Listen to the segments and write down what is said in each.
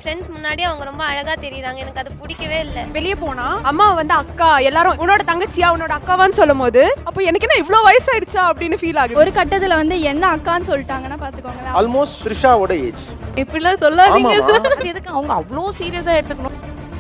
Friends முன்னாடி அவங்க ரொம்ப அழகா தெரியுறாங்க எனக்கு அது பிடிக்கவே இல்லை வெளியே போனா அம்மா வந்து அக்கா எல்லாரும் உன்னோட தங்கச்சியா உன்னோட அக்காவான்னு சொல்லும் போது அப்போ எனக்கு என்ன இவ்ளோ வயசாயிடுச்சா அப்படின்னு ஃபீல் ஆகுது ஒரு கட்டத்துல வந்து என்ன அக்கான்னு சொல்லிட்டாங்கன்னா பாத்துக்கோங்களேன் ஆல்மோஸ்ட் த்ரிஷாவோட ஏஜ் இப்படிலாம் சொல்லாதீங்க ஆமாமா. சார் எதுக்கு அவங்க அவ்வளோ சீரியஸா எடுத்துக்கணும்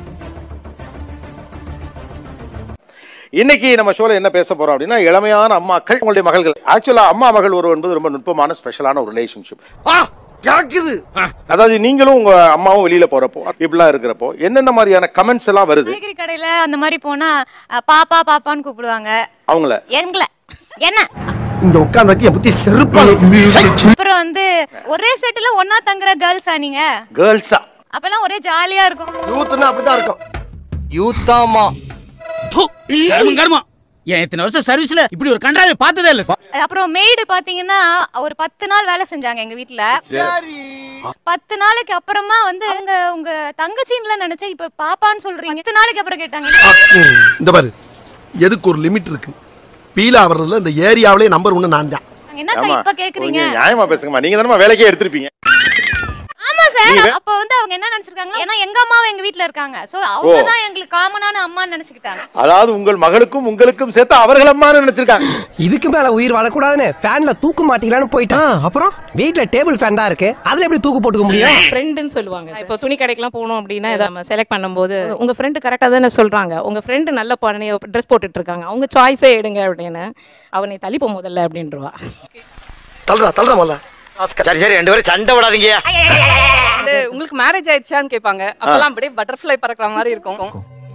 இன்னைக்கு நம்ம ஷோல என்ன பேச போறோம் அப்படின்னா இளமையான அம்மாக்கள் உங்களுடைய மகள்கள் ஆக்சுவலா அம்மா மகள் உறவு என்பது ரொம்ப நுட்பமான ஸ்பெஷலான ஒரு ரிலேஷன்ஷிப் அதாவது நீங்களும் உங்க அம்மாவும் வெளியில போறப்போ இப்படிலாம் இருக்கிறப்போ என்னென்ன மாதிரியான கமெண்ட்ஸ் எல்லாம் வருது காய்கறி கடையில அந்த மாதிரி போனா அஹ், பாப்பா பாப்பான்னு கூப்பிடுவாங்க அவங்கள எங்களை என்ன இங்க உட்கார்ந்து என் புத்தி செருப்பா அப்புறம் வந்து ஒரே செட்டுல ஒன்னா தங்குற கேர்ள்ஸா நீங்க கேர்ள்ஸா அப்பெல்லாம் ஒரே ஜாலியா இருக்கும் யூத்னா அப்படிதான் இருக்கும் யூத்தாமா கர்மம் கர்மம் என் இத்தனை வருஷம் சர்வீஸ்ல இப்படி ஒரு கண்டாவை பார்த்ததே இல்ல அப்புறம் மெய்டு பாத்தீங்கன்னா ஒரு பத்து நாள் வேலை செஞ்சாங்க எங்க வீட்ல பத்து நாளைக்கு அப்புறமா வந்து அவங்க உங்க தங்கச்சின்ல நினைச்சேன் இப்ப பாப்பான்னு சொல்றீங்க பத்து நாளைக்கு அப்புறம் கேட்டாங்க இந்த பாரு எதுக்கு ஒரு லிமிட் இருக்கு பீலா வர்றதுல இந்த ஏரியாவிலே நம்பர் ஒன்னு நான் தான் என்னக்கா ஆமா இப்ப கேக்குறீங்க கொஞ்சம் நியாயமா பேசுங்கம்மா நீங்க தானே வேலைக்கே எடுத்திருப்பீங்க ஆமா சார் அப்ப வந்து அவங்க என்ன நினைச்சிருக்காங்க ஏன்னா எங்க அம்மாவும் எங்க வீட்ல இருக்காங்க சோ அவங்க தான் எங்களுக்கு காமனான அம்மான்னு நினைச்சுக்கிட்டாங்க அதாவது உங்கள் மகளுக்கும் உங்களுக்கும் சேர்த்து அவர்கள் அம்மான்னு நினைச்சிருக்காங்க இதுக்கு மேல உயிர் வாழக்கூடாதுன்னு ஃபேன்ல தூக்கு மாட்டிக்கலாம்னு போயிட்டான் அப்புறம் வீட்ல டேபிள் ஃபேன் தான் இருக்கு அதுல எப்படி தூக்கு போட்டுக்க முடியும் ஃப்ரெண்டுன்னு சொல்லுவாங்க இப்போ துணி கடைக்கெல்லாம் போகணும் அப்படின்னா இதை நம்ம செலக்ட் பண்ணும்போது உங்க ஃப்ரெண்டு கரெக்டாக தானே சொல்றாங்க உங்க ஃப்ரெண்டு நல்ல பண்ணி ட்ரெஸ் போட்டுட்டு இருக்காங்க அவங்க சாய்ஸே எடுங்க அப்படின்னு அவனை தள்ளிப்போ முதல்ல அப்படின்றவா தள்ளுறா தள்ளுறா முதல்ல சரி சரி ரெண்டு பேரும் சண்டை விடாதீங்க வந்து உங்களுக்கு மேரேஜ் ஆயிடுச்சான்னு கேட்பாங்க அப்பெல்லாம் அப்படியே பட்டர்ஃப்ளை பறக்கிற மாதிரி இருக்கும்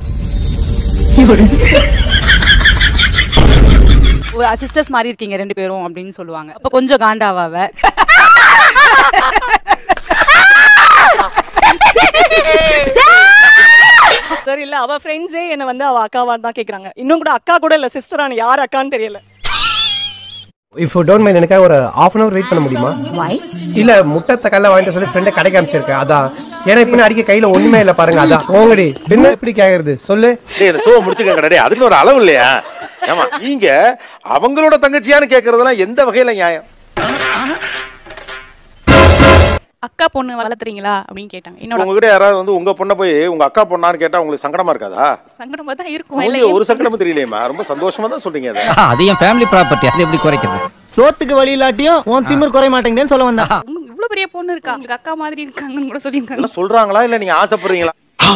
சிஸ்டர்ஸ் மாதிரி இருக்கீங்க ரெண்டு பேரும் அப்படின்னு சொல்லுவாங்க அப்போ கொஞ்சம் காண்டாவாவ சார் இல்ல அவ ஃப்ரெண்ட்ஸே என்ன வந்து அவ அக்காவா தான் கேக்குறாங்க இன்னும் கூட அக்கா கூட இல்ல சிஸ்டரான யார் அக்கான்னு தெரியல இஃப் டோன்ட் மைண்ட் எனக்காக ஒரு half அன் அவர் வெயிட் பண்ண முடியுமா இல்ல முட்டை தக்கால வாங்கிட்டு சொல்லி ஃப்ரெண்டை கடைக்கு அமைச்சிருக்கேன் அதான் ஏன்னா இப்ப அடிக்க கையில ஒண்ணுமே இல்ல பாருங்க அதான் போங்கடி என்ன இப்படி கேக்குறது சொல்லு டேய் இந்த ஷோ முடிச்சுக்கங்க டேய் அதுக்கு ஒரு அளவு இல்லையா ஆமா நீங்க அவங்களோட தங்கச்சியான்னு கேக்குறதெல்லாம் எந்த வகையில நியாயம் அக்கா பொண்ணு வளர்த்துறீங்களா அப்படின்னு கேட்டாங்க என்னோட உங்ககிட்ட யாராவது வந்து உங்க பொண்ணை போய் உங்க அக்கா பொண்ணான்னு கேட்டா உங்களுக்கு சங்கடமா இருக்காதா சங்கடமா தான் இருக்கும் உங்களுக்கு ஒரு சங்கடமும் தெரியலையேம்மா ரொம்ப சந்தோஷமா தான் சொல்றீங்க அதை அது என் ஃபேமிலி ப்ராப்பர்ட்டி அது எப்படி குறைக்கிறது சோத்துக்கு வழி இல்லாட்டியும் உன் திமிர் குறைய மாட்டேங்குதுன்னு சொல்ல வந்தா இவ்வளவு பெரிய பொண்ணு இருக்கா உங்களுக்கு அக்கா மாதிரி இருக்காங்கன்னு கூட சொல்லியிருக்காங்க என்ன சொல்றாங்களா இல்ல நீங்க ஆசைப்படுறீங்களா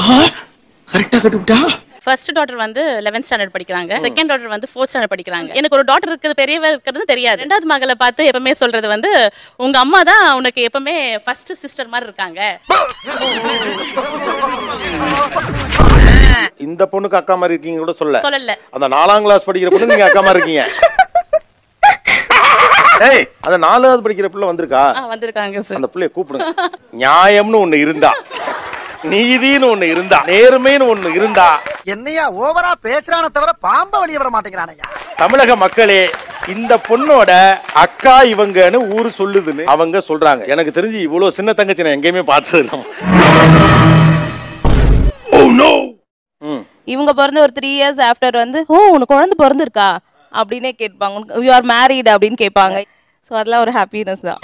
ஃபர்ஸ்ட் டாட்டர் வந்து 11th ஸ்டாண்டர்ட் படிக்கிறாங்க செகண்ட் டாட்டர் வந்து ஃபோர்த் ஸ்டாண்டர்ட் படிக்கிறாங்க எனக்கு ஒரு டாட்டர் இருக்குது பெரியவர் இருக்கிறது தெரியாது ரெண்டாவது மகளை பார்த்து எப்பவுமே சொல்றது வந்து உங்க அம்மா தான் உனக்கு எப்பவுமே ஃபர்ஸ்ட் சிஸ்டர் மாதிரி இருக்காங்க இந்த பொண்ணுக்கு அக்கா மாதிரி இருக்கீங்க கூட சொல்ல சொல்லல அந்த நாலாம் கிளாஸ் படிக்கிற பொண்ணு நீங்க அக்கா மாதிரி இருக்கீங்க ஏய் அந்த நாலாவது படிக்கிற பிள்ளை வந்திருக்கா ஆ, வந்திருக்காங்க சார் அந்த பிள்ளைய கூப்பிடுங்க நியாயம்னு ஒண்ணு இருந்தா நீதின்னு ஒண்ணு இருந்தா நேர்மைன்னு ஒண்ணு இருந்தா என்னையா ஓவரா பேசுறான தவிர பாம்ப வெளிய விட மாட்டேங்கிறானயா தமிழக மக்களே இந்த பொண்ணோட அக்கா இவங்கன்னு ஊரு சொல்லுதுன்னு அவங்க சொல்றாங்க எனக்கு தெரிஞ்சு இவ்வளவு சின்ன தங்கச்சி நான் எங்கேயுமே பார்த்தது இல்லை ம் இவங்க பிறந்து ஒரு த்ரீ இயர்ஸ் ஆஃப்டர் வந்து ஓ உனக்கு குழந்தை பிறந்திருக்கா அப்படின்னே கேட்பாங்க யூ ஆர் மேரீடு அப்படின்னு கேட்பாங்க ஸோ அதெல்லாம் ஒரு ஹாப்பினஸ் தான்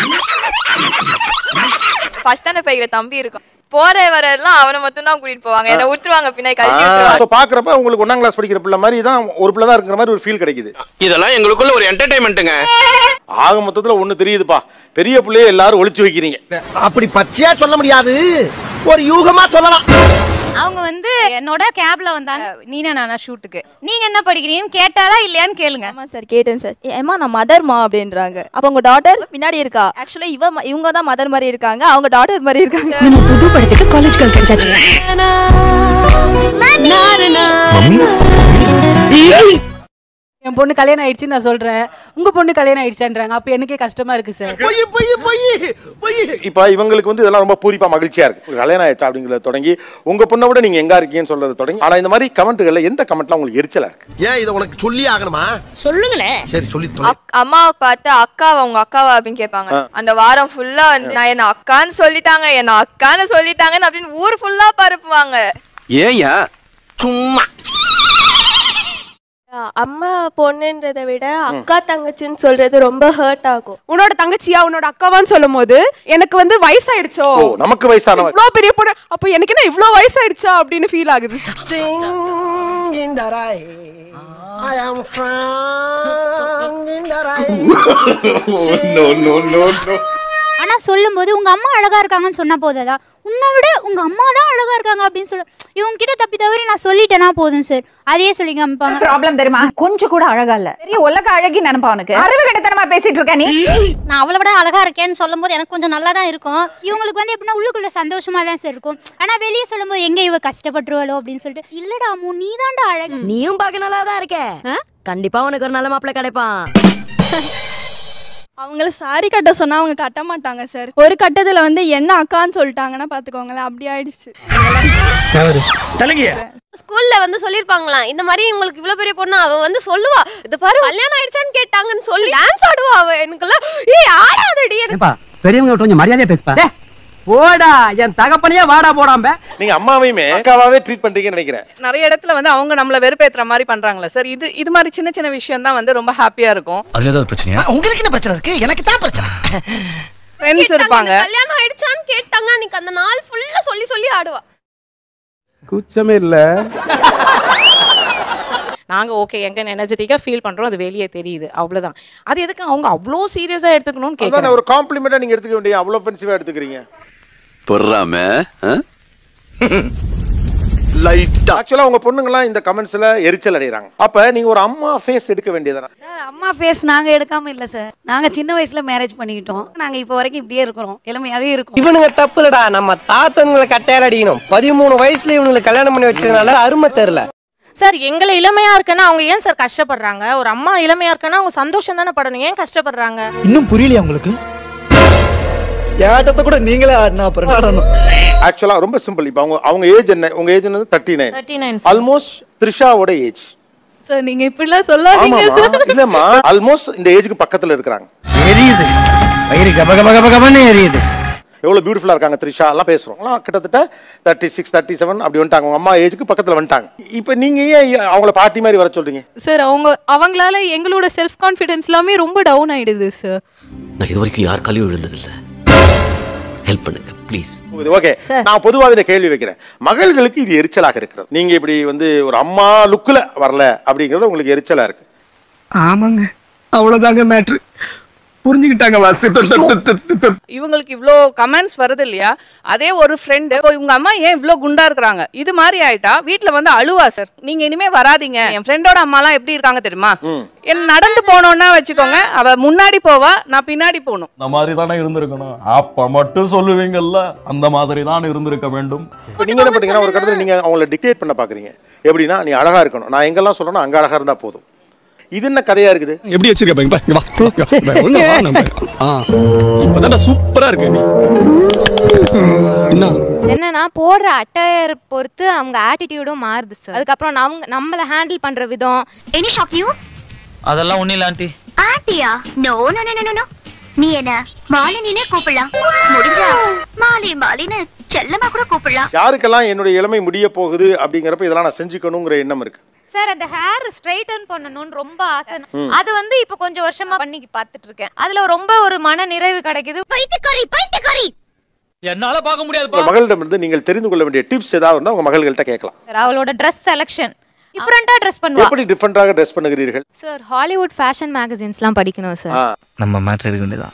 ஃபர்ஸ்ட் ஸ்டாண்டர்ட் படிக்கிற தம்பி இருக்கும் போற வர எல்லாம் அவனை மட்டும் தான் கூட்டிட்டு போவாங்க என்ன விட்டுருவாங்க பின்னாடி கழட்டி விட்டுருவாங்க ஸோ பார்க்குறப்ப உங்களுக்கு ஒன்னாம் கிளாஸ் படிக்கிற பிள்ளை மாதிரி தான் ஒரு பிள்ளை தான் இருக்கிற மாதிரி ஒரு ஃபீல் கிடைக்குது இதெல்லாம் எங்களுக்குள்ள ஒரு என்டர்டைன்மெண்ட்டுங்க ஆக மொத்தத்துல ஒண்ணு தெரியுதுப்பா பெரிய பிள்ளைய எல்லாரும் ஒளிச்சு வைக்கிறீங்க அப்படி பச்சையா சொல்ல முடியாது ஒரு யூகமா சொல்லலாம் அவங்க வந்து என்னோட கேப்ல வந்தாங்க நீனா நானா ஷூட்டுக்கு நீங்க என்ன படிக்கிறீங்கன்னு கேட்டாலா இல்லையான்னு கேளுங்க ஆமா சார் கேட்டேன் சார் ஏமா நான் மதர்மா அப்படின்றாங்க அப்ப உங்க டாட்டர் பின்னாடி இருக்கா ஆக்சுவலா இவ ம- இவங்க தான் மதர் மாதிரி இருக்காங்க அவங்க டாட்டர் மாதிரி இருக்காங்க நம்ம புது படத்துக்கு காலேஜ் கால் கிடைச்சாச்சு என் பொண்ணு கல்யாணம் ஆயிடுச்சு நான் சொல்றேன் உங்க பொண்ணு கல்யாணம் ஆயிடுச்சான்றாங்க அப்ப எனக்கே கஷ்டமா இருக்கு சார் பொய் பொய் பொய் பொய் இப்போ இவங்களுக்கு வந்து இதெல்லாம் ரொம்ப பூரிப்பா மகிழ்ச்சியா இருக்கு ஒரு கல்யாணம் ஆயிடுச்சா அப்படிங்கிறத தொடங்கி உங்க பொண்ணை விட நீங்க எங்க இருக்கீங்கன்னு சொல்றத தொடங்கி ஆனா இந்த மாதிரி கமெண்ட்டுகள்ல எந்த கமெண்ட்லாம் உங்களுக்கு எரிச்சலா இருக்கு ஏன் இதை உனக்கு சொல்லி ஆகணுமா சொல்லுங்களேன் சரி சொல்லி தொலை அம்மாவை பார்த்து அக்காவா உங்க அக்காவா அப்படின்னு கேட்பாங்க அந்த வாரம் ஃபுல்லா நான் என்ன அக்கான்னு சொல்லிட்டாங்க என்ன அக்கான்னு சொல்லிட்டாங்கன்னு அப்படின்னு ஊர் ஃபுல்லா பரப்புவாங்க ஏயா சும்மா அம்மா பொண்ணுன்றதை விட அக்கா தங்கச்சின்னு சொல்றது ரொம்ப ஹர்ட் ஆகும் உன்னோட தங்கச்சியா உன்னோட அக்காவான்னு சொல்லும் போது எனக்கு வந்து வயசாயிடுச்சோ ஓ நமக்கு வயசானவ இவ்ளோ பெரிய பொண்ணு அப்ப எனக்கு என்ன இவ்ளோ வயசாயிடுச்சா அப்படின்னு ஃபீல் ஆகுது நோ நோ நோ நோ ஆனா சொல்லும்போது உங்க அம்மா அழகா இருக்காங்கன்னு சொன்னா போதாதா உன்னை விட உங்க அம்மா தான் அழகா இருக்காங்க அப்படின்னு சொல்ல இவங்க கிட்ட தப்பி தவறி நான் சொல்லிட்டேனா போதும் சார் அதையே சொல்லி காமிப்பாங்க ப்ராப்ளம் தெரியுமா கொஞ்சம் கூட அழகா இல்ல பெரிய உலக அழகி நினைப்பா உனக்கு அறிவு கட்டத்தனமா பேசிட்டு இருக்க நீ நான் அவளை விட அழகா இருக்கேன்னு சொல்லும்போது எனக்கு கொஞ்சம் நல்லா தான் இருக்கும் இவங்களுக்கு வந்து எப்படின்னா உள்ளுக்குள்ள சந்தோஷமா தான் சார் இருக்கும் ஆனா வெளியே சொல்லும்போது எங்க இவ கஷ்டப்பட்டுருவாளோ அப்படின்னு சொல்லிட்டு இல்லடா அம்மு நீ தான்டா அழகு நீயும் பார்க்க நல்லா தான் இருக்க கண்டிப்பா உனக்கு ஒரு நல்ல மாப்பிள்ளை கிடைப்பான் அவங்கள சாரி கட்ட சொன்னா அவங்க கட்ட மாட்டாங்க சார் ஒரு கட்டத்துல வந்து என்ன அக்கான்னு சொல்லிட்டாங்கன்னா பாத்துக்கோங்களேன் அப்படி ஆயிடுச்சு ஸ்கூல்ல வந்து சொல்லிருப்பாங்களாம் இந்த மாதிரி உங்களுக்கு இவ்வளவு பெரிய பொண்ணு அவ வந்து சொல்லுவா இது பாரு கல்யாணம் ஆயிடுச்சான்னு கேட்டாங்கன்னு சொல்லி டான்ஸ் ஆடுவா அவ எனக்குலாம் ஏய் ஆடாதடி எனக்கு பெரியவங்க கொஞ்சம் மரியாதையா பேசுப்பா போடா என் தகப்பனையே வாடா போடாம நீங்க அம்மாவையுமே அக்காவாவே ட்ரீட் பண்றீங்கன்னு நினைக்கிறேன் நிறைய இடத்துல வந்து அவங்க நம்மள வெறுப்பேத்துற மாதிரி பண்றாங்களே சார் இது இது மாதிரி சின்ன சின்ன விஷயம் தான் வந்து ரொம்ப ஹாப்பியா இருக்கும் அதுல ஏதாவது பிரச்சனையா உங்களுக்கு என்ன பிரச்சனை இருக்கு எனக்கு தான் பிரச்சனை ஃப்ரெண்ட்ஸ் இருப்பாங்க கல்யாணம் ஆயிடுச்சான்னு கேட்டாங்க அன்னைக்கு அந்த நாள் ஃபுல்லா சொல்லி சொல்லி ஆடுவா குச்சமே இல்ல நாங்க ஓகே எங்க எனர்ஜெட்டிக்கா ஃபீல் பண்றோம் அது வெளியே தெரியுது அவ்வளவுதான் அது எதுக்கு அவங்க அவ்வளோ சீரியஸா எடுத்துக்கணும்னு அதான் கேக்குறேன் ஒரு காம்ப்ளிமெண்டா நீங்க எடுத்துக்க வேண்டிய அவ்வளவு ஒஃபென்சிவா எடுத்துக்கிறீங்க பொறாம லைட்டா ஆக்சுவலா உங்க பொண்ணுங்கலாம் இந்த கமெண்ட்ஸ்ல எரிச்சல் அடைறாங்க அப்ப நீங்க ஒரு அம்மா ஃபேஸ் எடுக்க வேண்டியதானே சார் அம்மா ஃபேஸ் நாங்க எடுக்காம இல்ல சார் நாங்க சின்ன வயசுல மேரேஜ் பண்ணிக்கிட்டோம் நாங்க இப்போ வரைக்கும் இப்படியே இருக்கிறோம் இளமையாவே இருக்கோம் இவனுங்க தப்புலடா நம்ம தாத்தனுங்களை கட்டையால அடிக்கணும் பதிமூணு வயசுல இவனுங்களை கல்யாணம் பண்ணி வச்சதுனால அருமை தெரியல சார் எங்களை இளமையா இருக்குன்னா அவங்க ஏன் சார் கஷ்டப்படுறாங்க ஒரு அம்மா இளமையா இருக்குன்னா அவங்க சந்தோஷம் தானே படணும் ஏன் கஷ்டப்படுறாங்க இன்னும் புரியலையா உங்களுக்கு ஏட்டத்தை கூட நீங்களே ஆடினா அப்புறம் ஆடணும் ஆக்சுவலா ரொம்ப சிம்பிள் இப்போ அவங்க அவங்க ஏஜ் என்ன உங்க ஏஜ் என்னது thirty nine thirty nine almost த்ரிஷாவோட ஏஜ் சார் நீங்க இப்படிலாம் சொல்லாதீங்க ஆமாமா இல்லம்மா ஆல்மோஸ்ட் இந்த ஏஜ்க்கு பக்கத்துல இருக்கிறாங்க எரியுது வயிறு கப கப கப கபன்னு எரியுது எவ்வளவு பியூட்டிஃபுல்லா இருக்காங்க த்ரிஷா எல்லாம் பேசுறோம் எல்லாம் கிட்டத்தட்ட தேர்ட்டி சிக்ஸ் தேர்ட்டி செவன் அப்படி வந்துட்டாங்க உங்க அம்மா ஏஜ்க்கு பக்கத்துல வந்துட்டாங்க இப்போ நீங்க ஏன் அவங்கள பாட்டி மாதிரி வர சொல்றீங்க சார் அவங்க அவங்களால எங்களோட செல்ஃப் கான்ஃபிடன்ஸ் எல்லாமே ரொம்ப டவுன் ஆயிடுது சார் நான் இது வரைக்கும் யார் காலையும் விழுந்ததில்லை ஹெல்ப் பண்ணுங்க ப்ளீஸ் ஓகே நான் பொதுவாக இதை கேள்வி வைக்கிறேன் மகள்களுக்கு இது எரிச்சலாக இருக்கிறது நீங்க இப்படி வந்து ஒரு அம்மா லுக்கில் வரல அப்படிங்கிறது உங்களுக்கு எரிச்சலா இருக்கு ஆமாங்க அவ்வளவுதாங்க மேட்ரு புரிஞ்சுக்கிட்டாங்க வாசி இவங்களுக்கு இவ்ளோ கமெண்ட்ஸ் வருது இல்லையா அதே ஒரு ஃப்ரெண்டு இவங்க அம்மா ஏன் இவ்ளோ குண்டா இருக்கிறாங்க இது மாதிரி ஆயிட்டா வீட்ல வந்து அழுவா சார் நீங்க இனிமே வராதீங்க என் ஃப்ரெண்டோட அம்மாலாம் எப்படி இருக்காங்க தெரியுமா என்ன நடந்து போனோம்னா வச்சுக்கோங்க அவ முன்னாடி போவா நான் பின்னாடி போகணும் இந்த மாதிரி தானே இருந்திருக்கணும் அப்ப மட்டும் சொல்லுவீங்கல்ல அந்த மாதிரி தான் இருந்திருக்க வேண்டும் இப்போ நீங்க என்ன பண்றீங்கன்னா ஒரு கட்டத்தில் நீங்க அவங்கள டிக்டேட் பண்ண பாக்குறீங்க எப்படின்னா நீ அழகா இருக்கணும் நான் எங்கெல்லாம் சொல்றேனோ அங்க அழகா இருந்தா போதும் இது என்ன கதையா இருக்குது எப்படி வச்சிருக்க பாருங்க இங்க வா, இங்க வா. ஒழுங்கா வா நம்ம. ஆ இப்பதான் சூப்பரா இருக்கு நீ என்ன என்னன்னா போடுற அட்டையர் பொறுத்து அவங்க ஆட்டிடியூடும் மாறுது சார் அதுக்கப்புறம் நம்ம நம்மள ஹேண்டில் பண்ற விதம் எனி ஷாக் நியூஸ் அதெல்லாம் ஒண்ணு இல்ல ஆண்டி ஆட்டியா no no no no no நீ என்ன மாலினினே கூப்பிடலாம் முடிஞ்சா மாலி மாலின்னு செல்லமா கூட கூப்பிடலாம் யாருக்கெல்லாம் என்னுடைய இளமை முடிய போகுது அப்படிங்கிறப்ப இதெல்லாம் நான் செஞ்சுக்கணுங்கிற எண்ணம் இருக்கு சார் அந்த ஹேர் ஸ்ட்ரைட்டன் பண்ணணும்னு ரொம்ப ஆசை ம். அது வந்து இப்ப கொஞ்சம் வருஷமா பண்ணி பார்த்துட்டு இருக்கேன் அதுல ரொம்ப ஒரு மன நிறைவு கிடைக்குது பைத்தியக்காரி பைத்தியக்காரி என்னால பார்க்க முடியாது உங்க மகளிடமிருந்து நீங்கள் தெரிந்து கொள்ள வேண்டிய டிப்ஸ் ஏதாவது இருந்தால் உங்க மகள்கள்ட்ட கேட்கலாம் சார் அவளோட ட்ரெஸ் செலெக்ஷன் டிஃப்ரெண்டா ட்ரெஸ் பண்ணுவா எப்படி டிஃப்ரெண்டாக ட்ரெஸ் பண்ணுகிறீர்கள் சார் ஹாலிவுட் ஃபேஷன் மேகசின்ஸ்லாம் படிக்கணும் சார் ஆ. நம்ம மேட்ரு எடுக்க வேண்டியதான்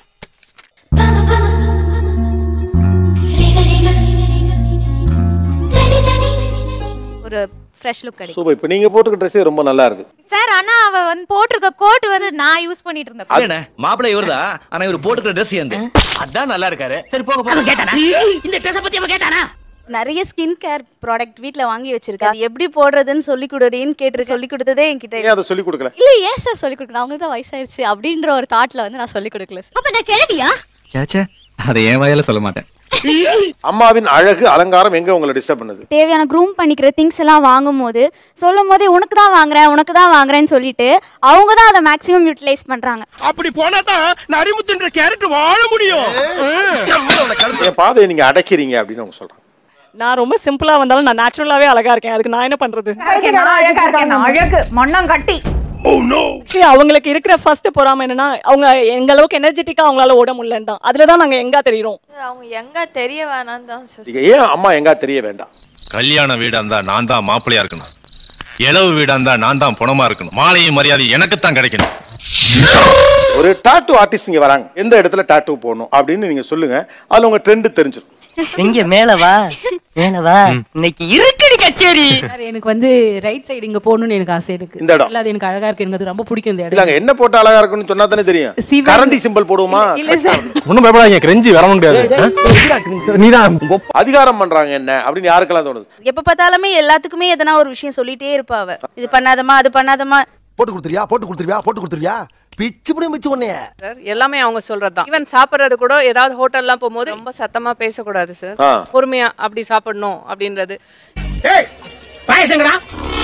ஒரு ஃப்ரெஷ் லுக் கிடைக்கும் சூப்பர் இப்போ நீங்க போட்டுக்க ட்ரெஸ்ஸே ரொம்ப நல்லா இருக்கு சார் ஆனா அவ வந்து போட்டிருக்க கோட் வந்து நான் யூஸ் பண்ணிட்டு இருந்தேன் என்ன மாப்பிள்ளை இவர்தா ஆனா இவர் போட்டுக்கிற ட்ரெஸ் ஏந்து அதான் நல்லா இருக்காரு சரி போக போக கேட்டானா இந்த ட்ரெஸ் பத்தி அவன் கேட்டானா நிறைய ஸ்கின் கேர் ப்ராடக்ட் வீட்ல வாங்கி வச்சிருக்கேன் அது எப்படி போடுறதுன்னு சொல்லி கொடுடின்னு கேட்டு சொல்லி கொடுத்ததே என்கிட்ட ஏன் அதை சொல்லி கொடுக்கல இல்ல ஏன் சார் சொல்லி கொடுக்கணும் அவங்க தான் வயசாயிருச்சு அப்படின்ற ஒரு தாட்ல வந்து நான் சொல்லி கொடுக்கல சார் அப்ப நான் கிழவியா சேச்சே அதை என் வாயில சொல்ல மாட்டேன் அம்மாவின் அழகு அலங்காரம் எங்க உங்களை டிஸ்டர்ப் பண்ணுது தேவையான க்ரூம் பண்ணிக்கிற திங்ஸ் எல்லாம் வாங்கும் போது சொல்லும் போதே உனக்கு தான் வாங்குறேன் உனக்கு தான் வாங்குறேன்னு சொல்லிட்டு அவங்க தான் அதை மேக்ஸிமம் யூட்டிலைஸ் பண்றாங்க அப்படி போனா தான் நரிமுத்துன்ற கேரக்டர் வாழ முடியும் என் பாதையை நீங்க அடைக்கிறீங்க அப்படின்னு அவங்க சொல்றாங்க நான் ரொம்ப சிம்பிளா வந்தாலும் நான் நேச்சுரலாவே அழகா இருக்கேன் அதுக்கு நான் என்ன பண்றது நான் அழகா இருக்கேன் நான் அழகு மண்ணம் கட்டி Actually, அவங்களுக்கு இருக்கிற ஃபர்ஸ்ட் பொறாம என்னன்னா அவங்க எங்க அளவுக்கு எனர்ஜெட்டிக்கா அவங்களால ஓட முடியலன்னு தான் அதுல தான் நாங்க எங்க தெரியுறோம் அவங்க எங்க தெரிய வேணாம்னு தான் சார் நீங்க ஏன் அம்மா எங்கா தெரிய வேண்டாம் கல்யாண வீடா இருந்தா நான் தான் மாப்பிள்ளையா இருக்கணும் இளவு வீடா இருந்தா நான் தான் புணமா இருக்கணும் மாலையும் மரியாதை எனக்கு தான் கிடைக்கணும் ஒரு டாட்டூ ஆர்டிஸ்ட் இங்க வராங்க எந்த இடத்துல டாட்டூ போடணும் அப்படின்னு நீங்க சொல்லுங்க அதுல உங்க ட்ரெண்ட் தெரிஞ்சிடும் எங்க மேல வா மேல வா இன்னைக்கு இருக்குடி கச்சேரி சார் எனக்கு வந்து ரைட் சைடு இங்க போகணும்னு எனக்கு ஆசை இருக்கு இந்த இடம். இல்ல அது எனக்கு அழகா இருக்கு எனக்கு அது ரொம்ப பிடிக்கும் இந்த இல்லங்க இடம் என்ன போட்டா அழகா இருக்கும்னு சொன்னா தானே தெரியும் சிவன். கரண்டி சிம்பிள் போடுவோமா இல்ல சார் ஒன்றும் பயப்படாதீங்க கிரெஞ்சி வர முடியாது நீதான் அதிகாரம் பண்றாங்க என்ன அப்படின்னு யாருக்கெல்லாம் தோணுது எப்ப பார்த்தாலுமே எல்லாத்துக்குமே எதனா ஒரு விஷயம் சொல்லிட்டே இருப்பா அவ இது பண்ணாதமா அது பண்ணாதமா போட்டு கொடுத்துருவியா போட்டு கொடுத்துருவியா போட்டு கொடுத்துருவியா பிச்சு பிடி மிச்சு உன்னைய சார் எல்லாமே அவங்க சொல்றதுதான் ஈவன் சாப்பிடுறது கூட ஏதாவது ஹோட்டல்லாம் போகும்போது ரொம்ப சத்தமா பேசக்கூடாது சார் ஆ. பொறுமையா அப்படி சாப்பிடணும் அப்படின்றது பாயசங்கடா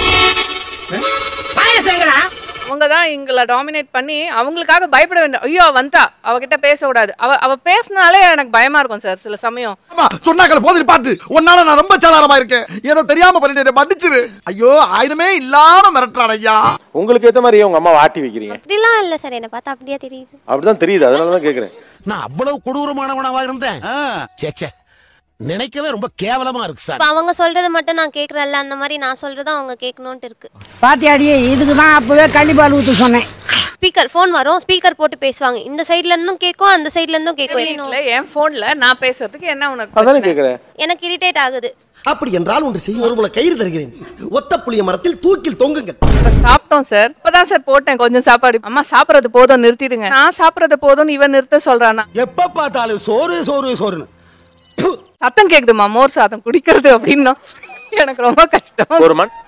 பாயசங்கடா அவங்க தான் எங்களை டாமினேட் பண்ணி அவங்களுக்காக பயப்பட வேண்டாம் ஐயோ அவ வந்துட்டா அவகிட்ட பேசக்கூடாது அவ அவ பேசினாலே எனக்கு பயமா இருக்கும் சார் சில சமயம் ஆமா சொன்னாக்கல போதில் பாட்டு உன்னால நான் ரொம்ப சாதாரணமா இருக்கேன் ஏதோ தெரியாம பண்ணிட்டேன் மன்னிச்சிரு ஐயோ ஆயுதமே இல்லாம மிரட்டுறான் ஐயா உங்களுக்கு ஏத்த மாதிரி உங்க அம்மா ஆட்டி வைக்கிறீங்க அப்படிலாம் இல்ல சார் என்ன பார்த்தா அப்படியே தெரியுது அப்படிதான் தெரியுது அதனால தான் கேக்குறேன் நான் அவ்வளவு கொடூரமானவனாவா இருந்தேன் சேச்சே நினைக்கவே ரொம்ப கேவலமா இருக்கு இப்ப அவங்க சொல்றது மட்டும் நான் கேக்குறேன்ல அந்த மாதிரி நான் சொல்றதும் அவங்க கேட்கணும்ட்டு இருக்கு பாத்தியாடியே இதுக்கு தான் அப்பவே கள்ளிப்பால் ஊத்த சொன்னேன் ஸ்பீக்கர் ஃபோன் வரும் ஸ்பீக்கர் போட்டு பேசுவாங்க இந்த சைடுல இருந்தும் கேட்கும் அந்த சைடுல இருந்தும் கேட்கும் வீட்டுல என் போன்ல நான் பேசுறதுக்கு என்ன உனக்கு அதானே பிரச்சனை? கேக்குறேன் எனக்கு இரிட்டேட் ஆகுது அப்படி என்றால் ஒன்று செய்ய ஒரு முளை கயிறு தருகிறேன் ஒத்த புளிய மரத்தில் தூக்கில் தொங்குங்கள் இப்ப சாப்பிட்டோம் சார் இப்பதான் சார் போட்டேன் கொஞ்சம் சாப்பாடு அம்மா சாப்பிடுறது போதும் நிறுத்திடுங்க நான் சாப்பிடுறது போதும்னு இவன் நிறுத்த சொல்றானா எப்ப பார்த்தாலும் சோறு சோறு சோறுன்னு சத்தம் கேக்குதுமா மோர் சாதம் குடிக்கிறது அப்படின்னா எனக்கு ரொம்ப கஷ்டம் ஒரு மண்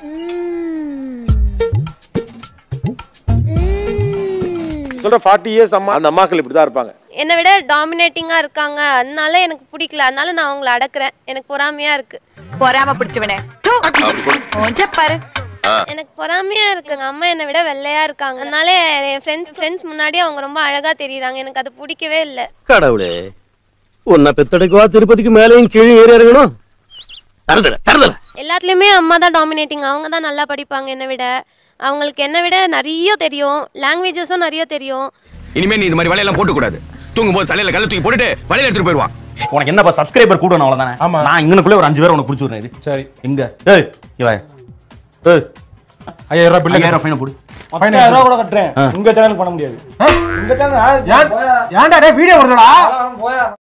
சொல்ற ஃபார்ட்டி இயர்ஸ் அம்மா அந்த அம்மாக்கள் இப்படிதான் இருப்பாங்க என்னை விட டாமினேட்டிங்கா இருக்காங்க அதனால எனக்கு பிடிக்கல அதனால நான் அவங்கள அடக்குறேன் எனக்கு பொறாமையா இருக்கு பொறாம பிடிச்சவனே பாரு எனக்கு பொறாமையா இருக்கு எங்க அம்மா என்னை விட வெள்ளையா இருக்காங்க அதனால என் ஃப்ரெண்ட்ஸ் ஃப்ரெண்ட்ஸ் முன்னாடி அவங்க ரொம்ப அழகா தெரியுறாங்க எனக்கு அது பிடிக்கவே இல்லை கடவுளே உன்னை பெத்தெடுக்கவா திருப்பதிக்கு மேலேயும் கீழே ஏறி இறங்கணும் தரதல தரதல எல்லாத்துலயுமே அம்மா தான் டாமினேட்டிங் அவங்க தான் நல்லா படிப்பாங்க என்னை விட அவங்களுக்கு என்னை விட நிறைய தெரியும் லாங்குவேஜஸும் நிறைய தெரியும் இனிமே நீ இந்த மாதிரி வலையெல்லாம் போட்டு கூடாது தூங்கும் போது தலையில கல்ல தூக்கி போட்டுட்டு வலையில எடுத்துட்டு போயிடுவான் உனக்கு என்னப்பா சப்ஸ்கிரைபர் கூடணும் அவ்வளவுதானே ஆமா நான் இங்கனுக்குள்ளே ஒரு அஞ்சு பேர் உனக்கு பிடிச்சி விடுறேன் இது சரி எங்க ஏய் இவன் ஏய் ஐயாயிரம் ரூபாய் பில்லு ஐயாயிரம் ஃபைனை போடு பத்தாயிரம் ரூபா கூட கட்டுறேன் உங்க சேனல் பண்ண முடியாது உங்க சேனல் ஏன்டா வீடியோ வருதுடா